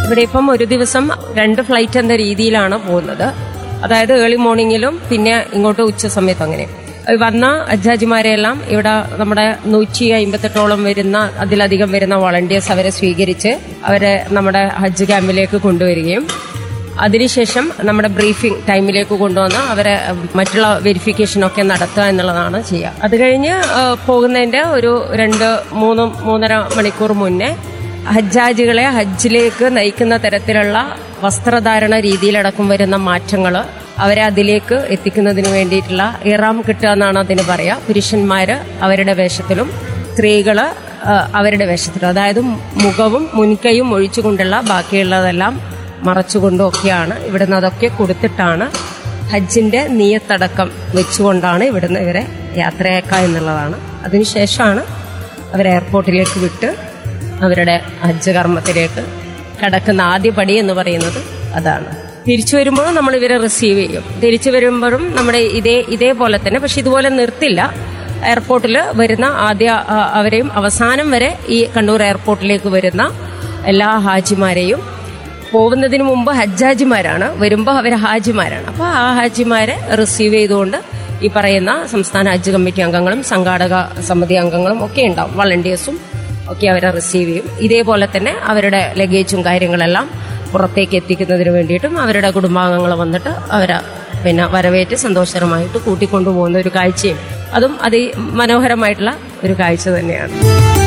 ഇവിടെ ഇപ്പം ഒരു ദിവസം രണ്ട് ഫ്ലൈറ്റ് എന്ന രീതിയിലാണ് പോകുന്നത് അതായത് ഏർലി മോർണിംഗിലും പിന്നെ ഇങ്ങോട്ട് ഉച്ച സമയത്ത് അങ്ങനെ വന്ന അജാജിമാരെയെല്ലാം ഇവിടെ നമ്മുടെ നൂറ്റി അമ്പത്തെട്ടോളം വരുന്ന അതിലധികം വരുന്ന വോളണ്ടിയേഴ്സ് അവരെ സ്വീകരിച്ച് അവരെ നമ്മുടെ ഹജ്ജ് ക്യാമ്പിലേക്ക് കൊണ്ടുവരികയും അതിനുശേഷം നമ്മുടെ ബ്രീഫിംഗ് ടൈമിലേക്ക് കൊണ്ടുവന്ന് അവരെ മറ്റുള്ള വെരിഫിക്കേഷനൊക്കെ നടത്തുക എന്നുള്ളതാണ് ചെയ്യുക അത് കഴിഞ്ഞ് ആ, പോകുന്നതിന്റെ ഒരു രണ്ട് മൂന്ന് മൂന്നര മണിക്കൂർ മുന്നേ ഹജ്ജാജികളെ ഹജ്ജിലേക്ക് നയിക്കുന്ന തരത്തിലുള്ള വസ്ത്രധാരണ രീതിയിലടക്കം വരുന്ന മാറ്റങ്ങൾ അവരെ അതിലേക്ക് എത്തിക്കുന്നതിന് വേണ്ടിയിട്ടുള്ള ഇറാം കിട്ടുക എന്നാണ് അതിന് പറയുക പുരുഷന്മാര് അവരുടെ വേഷത്തിലും സ്ത്രീകള് ആ, അവരുടെ വേഷത്തിലും അതായത് മുഖവും മുൻകൈയും ഒഴിച്ചുകൊണ്ടുള്ള ബാക്കിയുള്ളതെല്ലാം മറച്ചുകൊണ്ടും ഒക്കെയാണ് ഇവിടുന്ന് അതൊക്കെ കൊടുത്തിട്ടാണ് ഹജ്ജിന്റെ നീയത്തടക്കം വെച്ചുകൊണ്ടാണ് ഇവിടുന്ന് ഇവരെ യാത്രയാക്കുക എന്നുള്ളതാണ് അതിനുശേഷമാണ് അവരെ എയർപോർട്ടിലേക്ക് വിട്ട് അവരുടെ ഹജ്ജ് കർമ്മത്തിലേക്ക് കടക്കുന്ന ആദ്യ പടി എന്ന് പറയുന്നത് അതാണ് തിരിച്ചു വരുമ്പോഴും നമ്മൾ ഇവരെ റിസീവ് ചെയ്യും തിരിച്ചു വരുമ്പോഴും നമ്മുടെ ഇതേ ഇതേപോലെ തന്നെ പക്ഷെ ഇതുപോലെ നിർത്തില്ല എയർപോർട്ടിൽ വരുന്ന ആദ്യ ആ, അവരെയും അവസാനം വരെ ഈ കണ്ണൂർ എയർപോർട്ടിലേക്ക് വരുന്ന എല്ലാ ഹാജിമാരെയും പോകുന്നതിന് മുമ്പ് ഹജ്ജാജിമാരാണ് വരുമ്പോൾ അവർ ഹാജിമാരാണ് അപ്പോൾ ആ ഹാജിമാരെ റിസീവ് ചെയ്തുകൊണ്ട് ഈ പറയുന്ന സംസ്ഥാന ഹജ്ജ് കമ്മിറ്റി അംഗങ്ങളും സംഘാടക സമിതി അംഗങ്ങളും ഒക്കെ ഉണ്ടാവും വളണ്ടിയേഴ്സും ഒക്കെ അവരെ റിസീവ് ചെയ്യും ഇതേപോലെ തന്നെ അവരുടെ ലഗേജും കാര്യങ്ങളെല്ലാം പുറത്തേക്ക് എത്തിക്കുന്നതിന് വേണ്ടിയിട്ടും അവരുടെ കുടുംബാംഗങ്ങൾ വന്നിട്ട് അവരെ പിന്നെ വരവേറ്റ് സന്തോഷകരമായിട്ട് കൂട്ടിക്കൊണ്ടുപോകുന്ന ഒരു കാഴ്ചയും അതും അതിമനോഹരമായിട്ടുള്ള ഒരു കാഴ്ച തന്നെയാണ്